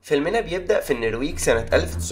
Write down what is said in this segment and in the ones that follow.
فيلمنا بيبدأ في النرويج سنة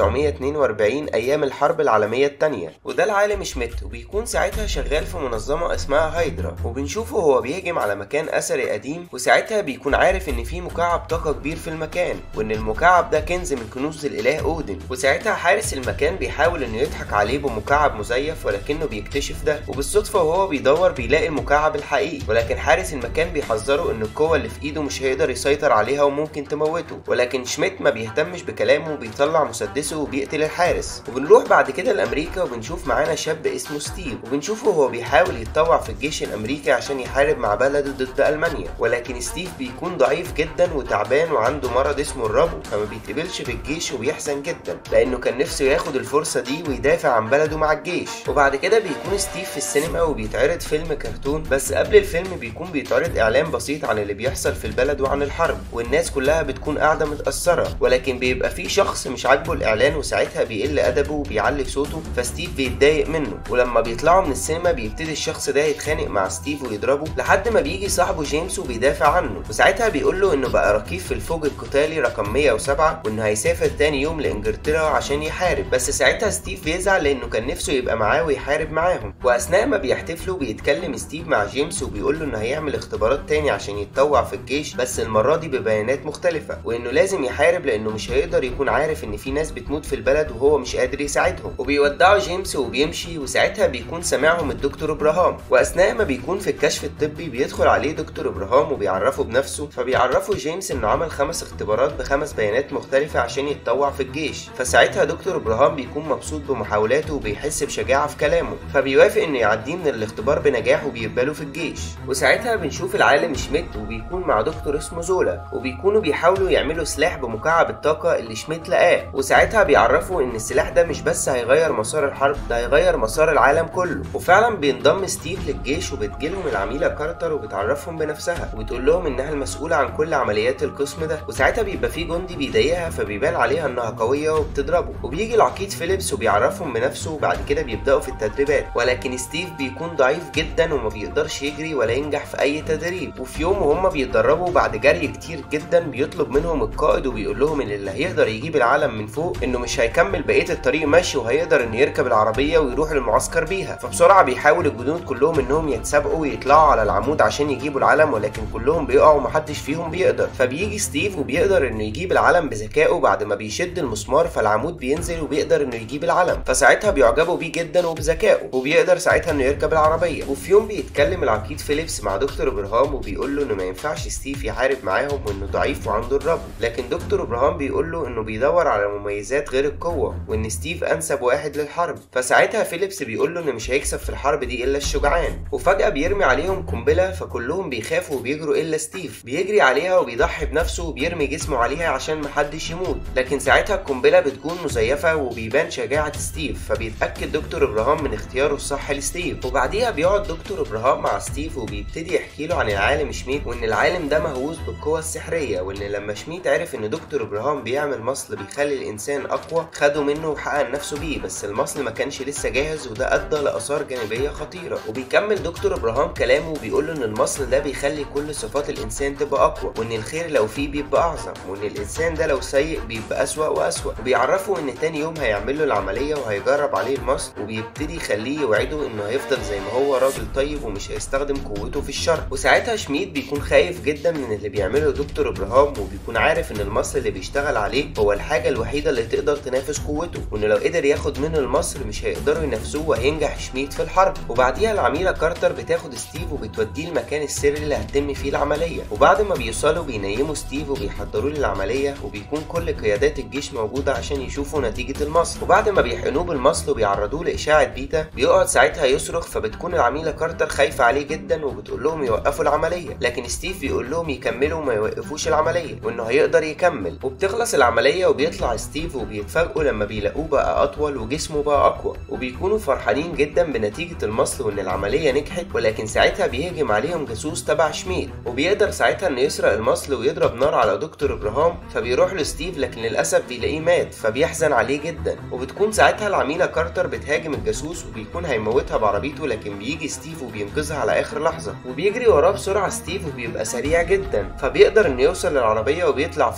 1942 أيام الحرب العالمية التانية وده العالم شميت وبيكون ساعتها شغال في منظمة اسمها هايدرا وبنشوفه هو بيهجم على مكان أثري قديم وساعتها بيكون عارف إن في مكعب طاقة كبير في المكان وإن المكعب ده كنز من كنوز الإله أودن وساعتها حارس المكان بيحاول إنه يضحك عليه بمكعب مزيف ولكنه بيكتشف ده وبالصدفة وهو بيدور بيلاقي المكعب الحقيقي ولكن حارس المكان بيحذره إن القوة اللي في إيده مش هيقدر يسيطر عليها وممكن تموته ولكن شميت ما بيهتمش بكلامه وبيطلع مسدسه وبيقتل الحارس وبنروح بعد كده لأمريكا وبنشوف معانا شاب اسمه ستيف وبنشوفه وهو بيحاول يتطوع في الجيش الأمريكي عشان يحارب مع بلده ضد ألمانيا ولكن ستيف بيكون ضعيف جدا وتعبان وعنده مرض اسمه الربو فما بيتقبلش في الجيش وبيحزن جدا لأنه كان نفسه ياخد الفرصة دي ويدافع عن بلده مع الجيش وبعد كده بيكون ستيف في السينما وبيتعرض فيلم كرتون بس قبل الفيلم بيكون بيتعرض إعلان بسيط عن اللي بيحصل في البلد وعن الحرب والناس كلها بتكون قاعدة متأثرة ولكن بيبقى في شخص مش عاجبه الإعلان وساعتها بيقل أدبه وبيعلي صوته فستيف بيتضايق منه ولما بيطلعوا من السينما بيبتدي الشخص ده يتخانق مع ستيف ويضربه لحد ما بيجي صاحبه جيمس وبيدافع عنه وساعتها بيقول له إنه بقى ركيب في الفوج القتالي رقم 107 وإنه هيسافر تاني يوم لإنجلترا عشان يحارب بس ساعتها ستيف بيزعل لأنه كان نفسه يبقى معاه ويحارب معاهم وأثناء ما بيحتفلوا بيتكلم ستيف مع جيمس وبيقول له إنه هيعمل اختبارات تاني عشان يتطوع في الجيش بس المرة دي ببيانات مختلفة وإنه لازم يحارب لأنه مش هيقدر يكون عارف إن في ناس بتموت في البلد وهو مش قادر يساعدهم وبيودعوا جيمس وبيمشي وساعتها بيكون سامعهم الدكتور إبراهام وأثناء ما بيكون في الكشف الطبي بيدخل عليه دكتور إبراهام وبيعرفه بنفسه فبيعرفه جيمس إنه عمل خمس اختبارات بخمس بيانات مختلفة عشان يتطوع في الجيش فساعتها دكتور إبراهام بيكون مبسوط بمحاولاته وبيحس بشجاعة في كلامه فبيوافق إنه يعديه من الاختبار بنجاح وبيقبله في الجيش وساعتها بنشوف العالم شميت وبيكون مع دكتور اسمه زولا وبيكونوا بيحاولوا يعملوا سلاح بمكعب الطاقة اللي شميت لقاه وساعتها بيعرفوا إن السلاح ده مش بس هيغير مسار الحرب ده هيغير مسار العالم كله وفعلا بينضم ستيف للجيش وبتجيلهم العميلة كارتر وبتعرفهم بنفسها وبتقول لهم إنها المسؤولة عن كل عمليات القسم ده وساعتها بيبقى في جندي بيضايقها فبيبان عليها إنها قوية وبتضربه وبيجي العقيد فيليبس وبيعرفهم بنفسه وبعد كده بيبدأوا في التدريبات ولكن ستيف بيكون ضعيف جدا وما بيقدرش يجري ولا ينجح في أي تدريب وفي يوم وهم بيتدربوا بعد جري كتير جدا بيطلب منهم القائد وبيقول لهم ان اللي هيقدر يجيب العلم من فوق انه مش هيكمل بقيه الطريق ماشي وهيقدر انه يركب العربيه ويروح للمعسكر بيها فبسرعه بيحاول الجنود كلهم انهم يتسابقوا ويطلعوا على العمود عشان يجيبوا العلم ولكن كلهم بيقعوا ومحدش فيهم بيقدر فبيجي ستيف وبيقدر انه يجيب العلم بذكائه بعد ما بيشد المسمار فالعمود بينزل وبيقدر انه يجيب العلم فساعتها بيعجبوا بيه جدا وبذكائه وبيقدر ساعتها انه يركب العربيه وفي يوم بيتكلم العقيد فيليبس مع دكتور ابراهام وبيقول له انه ما ينفعش ستيف يحارب معاهم وانه ضعيف وعنده الرب لكن دكتور ابراهام بيقول له انه بيدور على مميزات غير القوه وان ستيف انسب واحد للحرب فساعتها فيليبس بيقول له انه مش هيكسب في الحرب دي الا الشجعان وفجاه بيرمي عليهم قنبله فكلهم بيخافوا وبيجروا الا ستيف بيجري عليها وبيضحي بنفسه وبيرمي جسمه عليها عشان محدش يموت لكن ساعتها القنبله بتكون مزيفه وبيبان شجاعه ستيف فبيتاكد دكتور ابراهام من اختياره الصح لستيف وبعديها بيقعد دكتور ابراهام مع ستيف وبيبتدي يحكي له عن العالم شميت وان العالم ده مهووس بالقوة السحرية وان لما شميت عرف ان دكتور ابراهام بيعمل مصل بيخلي الانسان اقوى خده منه وحقق نفسه بيه بس المصل ما كانش لسه جاهز وده ادى لاثار جانبية خطيرة وبيكمل دكتور ابراهام كلامه وبيقول له ان المصل ده بيخلي كل صفات الانسان تبقى اقوى وان الخير لو فيه بيبقى اعظم وان الانسان ده لو سيء بيبقى اسوأ واسوأ وبيعرفه ان تاني يوم هيعمل له العملية وهيجرب عليه المصل وبيبتدي يخليه يوعده انه هيفضل زي ما هو راجل طيب ومش هيستخدم قوته في الشر وساعتها شميت بيكون خايف جدا من اللي بيعمله دكتور ابراهام وبيكون عارف ان المصل اللي بيشتغل عليه هو الحاجه الوحيده اللي تقدر تنافس قوته وان لو قدر ياخد منه المصل مش هيقدروا ينافسوه وهينجح شميت في الحرب وبعديها العميله كارتر بتاخد ستيف وبتوديه المكان السري اللي هتتم فيه العمليه وبعد ما بيوصلوا بينيموا ستيف وبيحضروا للعمليه وبيكون كل قيادات الجيش موجوده عشان يشوفوا نتيجه المصل وبعد ما بيحقنوه بالمصل وبيعرضوه لاشعه بيتا بيقعد ساعتها يصرخ فبتكون العميله كارتر خايفه عليه جدا وبتقول لهم يوقفوا العمليه لكن ستيف بيقول لهم يكملوا وما يوقفوش العمليه وانه هيقدر يكمل وبتخلص العمليه وبيطلع ستيف وبيتفاجئوا لما بيلاقوه بقى اطول وجسمه بقى اقوى وبيكونوا فرحانين جدا بنتيجه المصل وان العمليه نجحت ولكن ساعتها بيهجم عليهم جاسوس تبع شميت وبيقدر ساعتها انه يسرق المصل ويضرب نار على دكتور ابراهام فبيروح لستيف لكن للاسف بيلاقيه مات فبيحزن عليه جدا وبتكون ساعتها العميله كارتر بتهاجم الجاسوس وبيكون هيموتها بعربيته لكن بيجي ستيف وبينقذها على اخر لحظه وبيجري وراه بسرعه ستيف وبيبقى سريع جدا فبيقدر انه يوصل للعربيه وبيطلع فوقها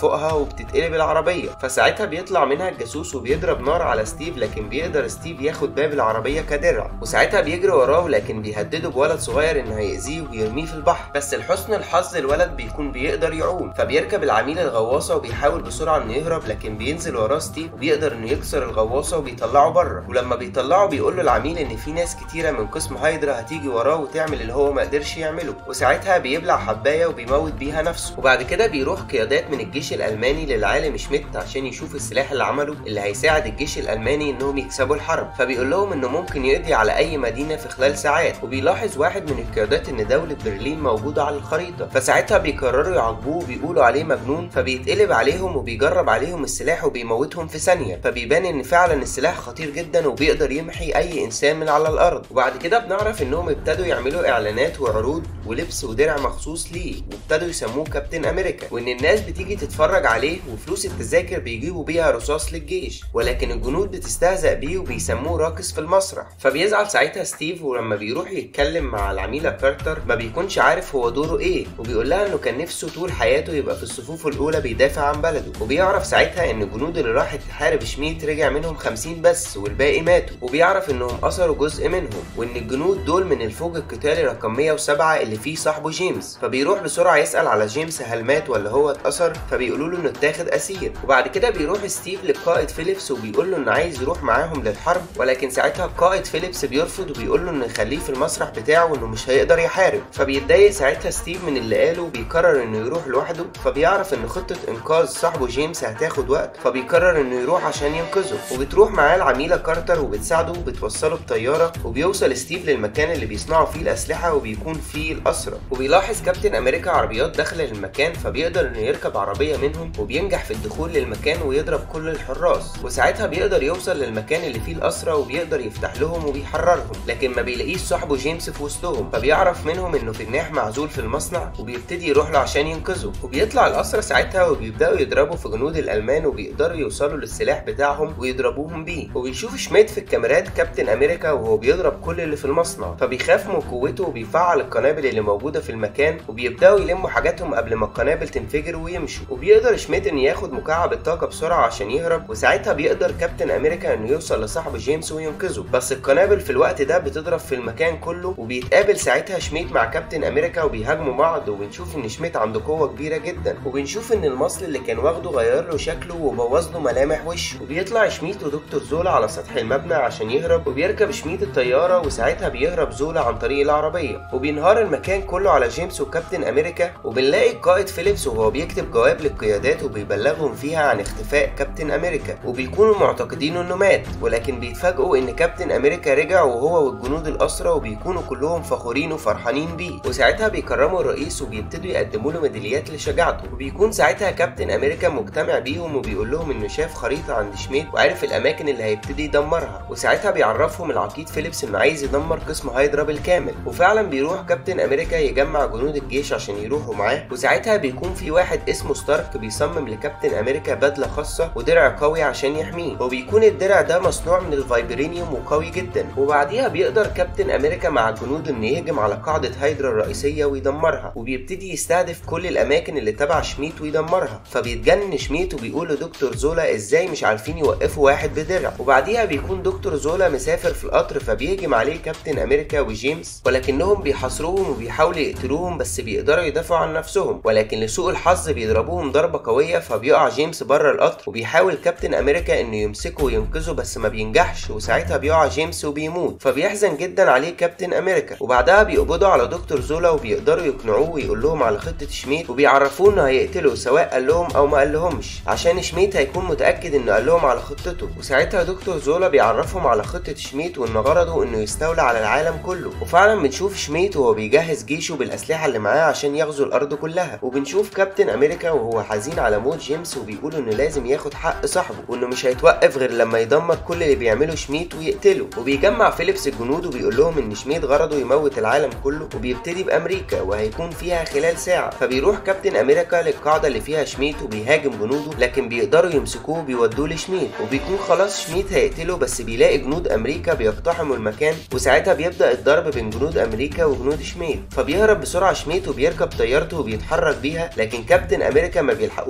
وبتتقلب العربيه فساعتها بيطلع منها الجاسوس وبيضرب نار على ستيف لكن بيقدر ستيف ياخد باب العربيه كدرع وساعتها بيجري وراه لكن بيهدده بولد صغير انه هيأذيه ويرميه في البحر بس لحسن الحظ الولد بيكون بيقدر يعوم فبيركب العميل الغواصه وبيحاول بسرعه انه يهرب لكن بينزل وراه ستيف وبيقدر انه يكسر الغواصه وبيطلعه بره ولما بيطلعه بيقول له العميل ان في ناس كتيره من قسم هايدرا هتيجي وراه وتعمل اللي هو ما قدرش يعمله وساعتها بيبلع حبايه وبيموت بيها نفسه وبعد كده بيروح قيادات من الجيش الالماني للعالم شميت عشان يشوف السلاح اللي عمله اللي هيساعد الجيش الالماني انهم يكسبوا الحرب فبيقول لهم انه ممكن يقضي على اي مدينه في خلال ساعات وبيلاحظ واحد من القيادات ان دوله برلين موجوده على الخريطه فساعتها بيقرروا يعاقبوه وبيقولوا عليه مجنون فبيتقلب عليهم وبيجرب عليهم السلاح وبيموتهم في ثانيه فبيبان ان فعلا السلاح خطير جدا وبيقدر يمحي اي انسان من على الارض وبعد كده بنعرف انهم ابتدوا يعملوا اعلانات وعروض ولبس ودرع مخصوص ليه وابتدوا يسموه كابتن امريكا وان الناس بتيجي تتفرج عليه وفلوس التذاكر بيجيبوا بيها رصاص للجيش ولكن الجنود بتستهزأ بيه وبيسموه راقص في المسرح فبيزعل ساعتها ستيف ولما بيروح يتكلم مع العميلة كارتر ما بيكونش عارف هو دوره ايه وبيقول لها انه كان نفسه طول حياته يبقى في الصفوف الاولى بيدافع عن بلده وبيعرف ساعتها ان الجنود اللي راحت تحارب شميت رجع منهم 50 بس والباقي ماتوا وبيعرف انهم اثروا جزء منهم وان الجنود دول من الفوج القتالي رقم 107 اللي فيه صاحبه جيمس فبيروح بسرعه يسال على جيمس هل مات ولا هو اتأثر فبيقولوا له انه اتاخد اسير وبعد كده بيروح ستيف للقائد فيليبس وبيقول له انه عايز يروح معاهم للحرب ولكن ساعتها القائد فيليبس بيرفض وبيقول له انه يخليه في المسرح بتاعه وانه مش هيقدر يحارب فبيتضايق ساعتها ستيف من اللي قاله وبيقرر انه يروح لوحده فبيعرف ان خطه انقاذ صاحبه جيمس هتاخد وقت فبيقرر انه يروح عشان ينقذه وبتروح معاه العميله كارتر وبتساعده وبتوصله بطياره وبيوصل ستيف للمكان اللي بيصنعوا فيه الاسلحه وبيكون فيه الاسرى وبيلاحظ كابتن امريكا عربيات داخله المكان فبيقدر انه يركب عربيه منهم وبينجح في الدخول للمكان ويضرب كل الحراس وساعتها بيقدر يوصل للمكان اللي فيه الاسرى وبيقدر يفتح لهم وبيحررهم لكن ما بيلاقيش صاحبه جيمس في وسطهم فبيعرف منهم انه جناح معزول في المصنع وبيبتدي يروح له عشان ينقذه وبيطلع الاسرى ساعتها وبيبداوا يضربوا في جنود الالمان وبيقدروا يوصلوا للسلاح بتاعهم ويضربوهم بيه وبيشوف شميت في الكاميرات كابتن امريكا وهو بيضرب كل اللي في المصنع فبيخاف من قوته وبيفعل القنابل اللي موجوده في المكان وبيبداوا يلموا حاجاتهم قبل ما القنابل تنفجر ويمشوا وبيقدر شميت انه ياخد مكعب الطاقه بسرعه عشان يهرب وساعتها بيقدر كابتن امريكا انه يوصل لصاحب جيمس وينقذه بس القنابل في الوقت ده بتضرب في المكان كله وبيتقابل ساعتها شميت مع كابتن امريكا وبيهاجموا بعض وبنشوف ان شميت عنده قوه كبيره جدا وبنشوف ان المصل اللي كان واخده غير له شكله وبوظ له ملامح وشه وبيطلع شميت ودكتور زولا على سطح المبنى عشان يهرب وبيركب شميت الطياره وساعتها بيهرب زولا عن طريق العربيه وبينهار المكان كله على جيمس وكابتن امريكا وبنلاقي القائد فيليبس وهو بيكتب جواب للقيادات وبيبلغهم فيها عن اختفاء كابتن امريكا وبيكونوا معتقدين انه مات ولكن بيتفاجئوا ان كابتن امريكا رجع وهو والجنود الاسرى وبيكونوا كلهم فخورين وفرحانين بيه وساعتها بيكرموا الرئيس وبيبتدوا يقدموا له ميداليات لشجاعته وبيكون ساعتها كابتن امريكا مجتمع بيهم وبيقول لهم انه شاف خريطه عند شميت وعارف الاماكن اللي هيبتدي يدمرها وساعتها بيعرفهم العقيد فيليبس انه عايز يدمر قسم هايدرا بالكامل وفعلا بيروح كابتن امريكا يجمع جنود الجيش عشان يروحوا معاه وساعتها بيكون في واحد اسمه ستارك بيصمم لكابتن امريكا بدله خاصه ودرع قوي عشان يحميه وبيكون الدرع ده مصنوع من الفايبرينيوم وقوي جدا وبعديها بيقدر كابتن امريكا مع الجنود انه يهجم على قاعده هايدرا الرئيسيه ويدمرها وبيبتدي يستهدف كل الاماكن اللي تبع شميت ويدمرها فبيتجنن شميت وبيقول لدكتور زولا ازاي مش عارفين يوقفوا واحد بدرع وبعديها بيكون دكتور زولا مسافر في القطر فبيهجم عليه كابتن امريكا وجيمس ولكنهم بيحاصروهم وبيحاولوا يقتلوهم بس بيقدروا يدافعوا عن نفسهم ولكن لسوء الحظ بيضربوهم ضربه قويه فبيقع جيمس بره القطر وبيحاول كابتن امريكا انه يمسكه وينقذه بس ما بينجحش وساعتها بيقع جيمس وبيموت فبيحزن جدا عليه كابتن امريكا وبعدها بيقبضوا على دكتور زولا وبيقدروا يقنعوه ويقول لهم على خطه شميت وبيعرفوه انه هيقتله سواء قال لهم او ما قال لهمش عشان شميت هيكون متاكد انه قال لهم على خطته وساعتها دكتور زولا بيعرفهم على خطه شميت وان غرضه انه يستولى على العالم كله وفعلا بنشوف شميت وهو بيجهز جيشه بالاسلحه اللي معاه عشان يغزو الارض كلها وبنشوف كابتن امريكا وهو حزين على موت جيمس وبيقول انه لازم ياخد حق صاحبه وانه مش هيتوقف غير لما يدمر كل اللي بيعمله شميت ويقتله وبيجمع فيليبس الجنود وبيقول لهم ان شميت غرضه يموت العالم كله وبيبتدي بامريكا وهيكون فيها خلال ساعه فبيروح كابتن امريكا للقاعده اللي فيها شميت وبيهاجم جنوده لكن بيقدروا يمسكوه وبيودوه لشميت وبيكون خلاص شميت هيقتله بس بيلاقي جنود امريكا بيقتحموا المكان وساعتها بيبدا الضرب بين جنود امريكا وجنود شميت فبيهرب بسرعه شميت وبيركب طيارته وبيتحرك بيها لكن كابتن امريكا ما بيلحقوش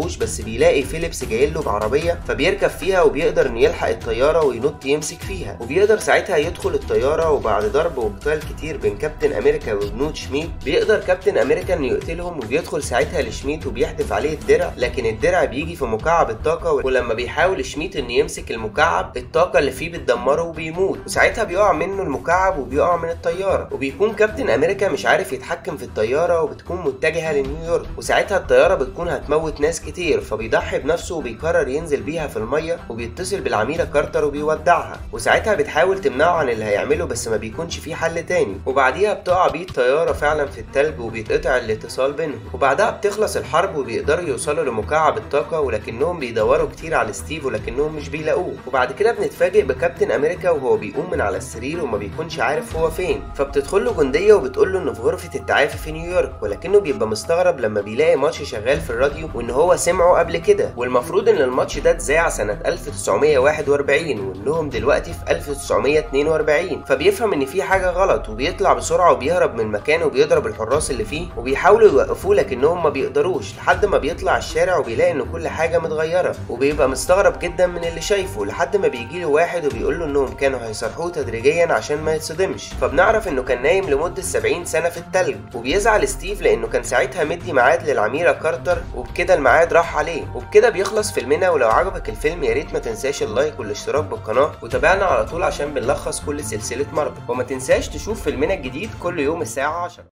يعرفوش بس بيلاقي فيليبس جاي له بعربيه فبيركب فيها وبيقدر انه يلحق الطياره وينط يمسك فيها وبيقدر ساعتها يدخل الطياره وبعد ضرب وقتال كتير بين كابتن امريكا وجنود شميت بيقدر كابتن امريكا انه يقتلهم وبيدخل ساعتها لشميت وبيحدف عليه الدرع لكن الدرع بيجي في مكعب الطاقه ولما بيحاول شميت انه يمسك المكعب الطاقه اللي فيه بتدمره وبيموت وساعتها بيقع منه المكعب وبيقع من الطياره وبيكون كابتن امريكا مش عارف يتحكم في الطياره وبتكون متجهه لنيويورك وساعتها الطياره بتكون هتموت ناس كتير فبيضحي بنفسه وبيقرر ينزل بيها في الميه وبيتصل بالعميله كارتر وبيودعها وساعتها بتحاول تمنعه عن اللي هيعمله بس ما بيكونش فيه حل تاني وبعديها بتقع بيه الطياره فعلا في التلج وبيتقطع الاتصال بينهم وبعدها بتخلص الحرب وبيقدروا يوصلوا لمكعب الطاقه ولكنهم بيدوروا كتير على ستيف ولكنهم مش بيلاقوه وبعد كده بنتفاجئ بكابتن امريكا وهو بيقوم من على السرير وما بيكونش عارف هو فين فبتدخل له جنديه وبتقول له انه في غرفه التعافي في نيويورك ولكنه بيبقى مستغرب لما بيلاقي ماتش شغال في الراديو وان هو سمعه قبل كده والمفروض ان الماتش ده اتذاع سنه 1941 وانهم دلوقتي في 1942 فبيفهم ان في حاجه غلط وبيطلع بسرعه وبيهرب من مكانه وبيضرب الحراس اللي فيه وبيحاولوا يوقفوه لكنهم ما بيقدروش لحد ما بيطلع الشارع وبيلاقي ان كل حاجه متغيره وبيبقى مستغرب جدا من اللي شايفه لحد ما بيجي له واحد وبيقول له انهم كانوا هيصرحوه تدريجيا عشان ما يتصدمش فبنعرف انه كان نايم لمده 70 سنه في التلج وبيزعل ستيف لانه كان ساعتها مدي ميعاد للعميره كارتر وبكده الميعاد راح عليه وبكده بيخلص فيلمنا ولو عجبك الفيلم يا ريت ما تنساش اللايك والاشتراك بالقناه وتابعنا على طول عشان بنلخص كل سلسله مارفل وما تنساش تشوف فيلمنا الجديد كل يوم الساعه 10